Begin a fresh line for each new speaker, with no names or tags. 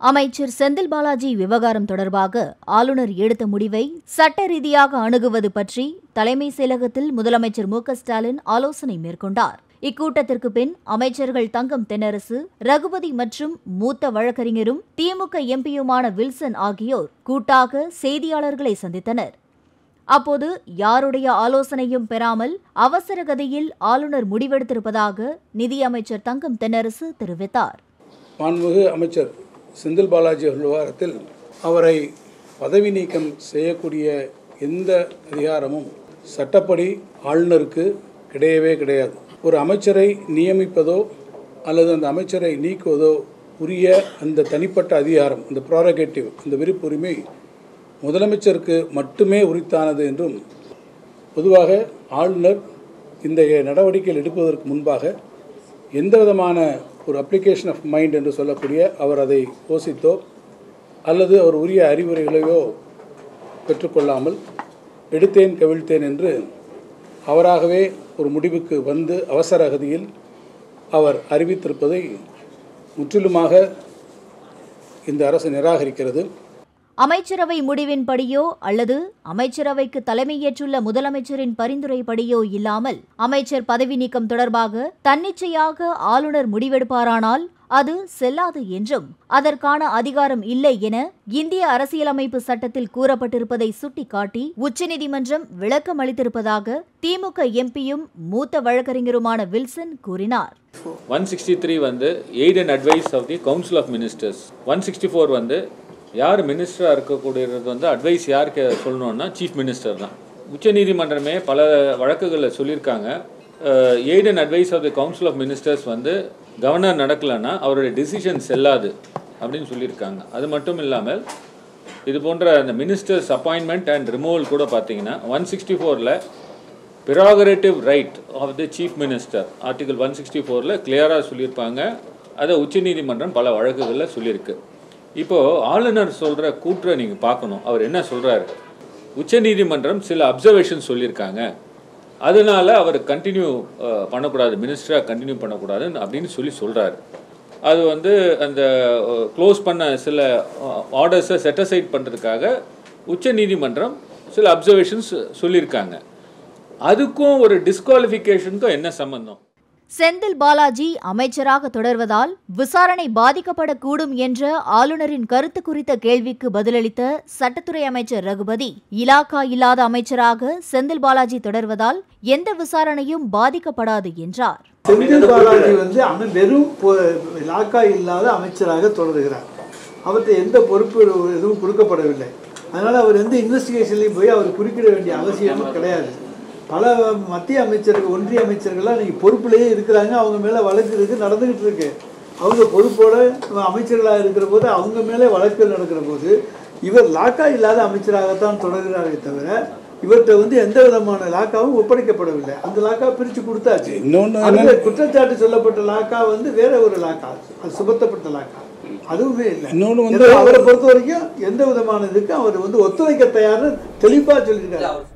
அமைச்சர் செந்தில் பாலாஜி விவகாரம் தொடர்பாக ஆளுநர் எடுத்த முடிவை சட்ட ரீதியாக அணுகுவது பற்றி தலைமைச் செயலகத்தில் முதலமைச்சர் மு க ஸ்டாலின் ஆலோசனை மேற்கொண்டார் இக்கூட்டத்திற்கு பின் அமைச்சர்கள் தங்கம் தென்னரசு ரகுபதி மற்றும் மூத்த வழக்கறிஞரும் திமுக எம்பியுமான வில்சன் ஆகியோர் கூட்டாக செய்தியாளர்களை சந்தித்தனர் அப்போது யாருடைய ஆலோசனையும் பெறாமல் அவசர கதியில் ஆளுநர் முடிவெடுத்திருப்பதாக நிதியமைச்சர் தங்கம் தென்னரசு தெரிவித்தார்
மாண்புமிகு அமைச்சர் செந்தில் பாலாஜி அவர்கள் விவகாரத்தில் அவரை பதவி நீக்கம் செய்யக்கூடிய எந்த அதிகாரமும் சட்டப்படி ஆளுநருக்கு கிடையவே கிடையாது ஒரு அமைச்சரை நியமிப்பதோ அல்லது அந்த அமைச்சரை நீக்குவதோ உரிய அந்த தனிப்பட்ட அதிகாரம் இந்த ப்ராரகேட்டிவ் அந்த விருப்புரிமை முதலமைச்சருக்கு மட்டுமே உரித்தானது என்றும் பொதுவாக ஆளுநர் இந்த நடவடிக்கைகள் எடுப்பதற்கு முன்பாக எந்த விதமான ஒரு அப்ளிகேஷன் ஆஃப் மைண்ட் என்று சொல்லக்கூடிய அவர் அதை யோசித்தோ அல்லது அவர் உரிய அறிவுரைகளையோ பெற்றுக்கொள்ளாமல் எடுத்தேன் கவிழ்த்தேன் என்று அவராகவே ஒரு முடிவுக்கு வந்து அவசர கதியில் அவர் அறிவித்திருப்பதை முற்றிலுமாக இந்த அரசு நிராகரிக்கிறது
அமைச்சரவை முடிவின்படியோ அல்லது அமைச்சரவைக்கு தலைமையேற்றுள்ள முதலமைச்சரின் பரிந்துரைப்படியோ இல்லாமல் அமைச்சர் பதவி நீக்கம் தொடர்பாக தன்னிச்சையாக ஆளுநர் முடிவெடுப்பாரானால் அது செல்லாது என்றும் அதற்கான அதிகாரம் இல்லை என இந்திய அரசியலமைப்பு சட்டத்தில் கூறப்பட்டிருப்பதை சுட்டிக்காட்டி உச்சநீதிமன்றம் விளக்கம் அளித்திருப்பதாக திமுக எம்பியும் மூத்த வழக்கறிஞருமான வில்சன் கூறினார்
ஒன் சிக்ஸ்டி த்ரீ வந்து aid and advice of the council of ministers one sixty four வந்து யார் மினிஸ்டராக இருக்கக்கூடியது வந்து அட்வைஸ் யாருக்கு சொல்லணும்னா சீஃப் மினிஸ்டர் தான் உச்சநீதிமன்றமே பல வழக்குகளில் சொல்லியிருக்காங்க aid and advice of the council of ministers வந்து கவர்னர் நடக்கலைன்னா அவருடைய டிசிஷன் செல்லாது அப்படின்னு சொல்லியிருக்காங்க அது மட்டும் இல்லாமல் இது போன்ற அந்த மினிஸ்டர்ஸ் அப்பாயின்மெண்ட் அண்ட் ரிமூவல் கூட பார்த்தீங்கன்னா ஒன் சிக்ஸ்டி ஃபோரில் prerogative right of the chief minister article one sixty ஃபோரில் கிளியராக சொல்லியிருப்பாங்க அதை உச்சநீதிமன்றம் பல வழக்குகளில் சொல்லியிருக்கு இப்போது ஆளுநர் சொல்கிற கூற்றை நீங்கள் பார்க்கணும் அவர் என்ன சொல்கிறாரு உச்சநீதிமன்றம் சில அப்சர்வேஷன் சொல்லியிருக்காங்க அதனால அவர் கண்டினியூ பண்ணக்கூடாது மினிஸ்டராக கண்டினியூ பண்ணக்கூடாது அப்படின்னு சொல்லி சொல்கிறாரு அது வந்து அந்த க்ளோஸ் பண்ண சில ஆர்டர்ஸை செட்டசைட் பண்ணுறதுக்காக உச்சநீதிமன்றம் சில அப்சர்வேஷன்ஸ் சொல்லியிருக்காங்க அதுக்கும் ஒரு டிஸ்குவாலிஃபிகேஷனுக்கும் என்ன சம்பந்தம்
செந்தில் பாலாஜி அமைச்சராக தொடர்வதால் விசாரணை பாதிக்கப்படக்கூடும் என்ற ஆளுநரின் கருத்து குறித்த கேள்விக்கு பதிலளித்த சட்டத்துறை அமைச்சர் ரகுபதி இலாக்கா இல்லாத அமைச்சராக செந்தில் பாலாஜி தொடர்வதால் எந்த விசாரணையும் பாதிக்கப்படாது என்றார்
செந்தில் பாலாஜி வந்து அமை வெறும் பொ- இலாக்கா இல்லாத அமைச்சராக தொடர்கிறார் அவர்கிட்ட எந்த பொறுப்பு எதுவும் கொடுக்கப்படவில்லை அதனால் அவர் எந்த இன்வெஸ்டிகேஷன்லையும் போய் அவர் குறுக்கிட வேண்டிய அவசியமும் கிடையாது பல மத்திய அமைச்சர்கள் ஒன்றிய அமைச்சர்கள்லாம் இன்னைக்கு பொறுப்புலேயே இருக்கிறாங்க அவங்க மேலே வழக்கு இருக்கு நடந்துகிட்டு இருக்கு அவங்க பொறுப்போட அமைச்சர்களாக இருக்கிற போது அவங்க மேலே வழக்கு நடக்கிற போது இவர் லாக்கா இல்லாத அமைச்சராகத்தான் தொடர்கிறாரே தவிர இவர்கிட்ட வந்து எந்த விதமான லாக்காவும் ஒப்படைக்கப்படவில்லை அந்த லாக்கா பிரித்து கொடுத்தாச்சு
இன்னொன்று
அந்த குற்றச்சாட்டு சொல்லப்பட்ட லாக்கா வந்து வேற ஒரு லாக்கா அது சுமத்தப்பட்ட லாக்கா அதுவுமே இல்லை
இன்னொன்று வந்து
ஏன்னா அவரை பொறுத்த வரைக்கும் எந்த விதமான இதுக்கும் அவர் வந்து ஒத்துழைக்க தயார்னு தெளிவா சொல்லியிருக்காரு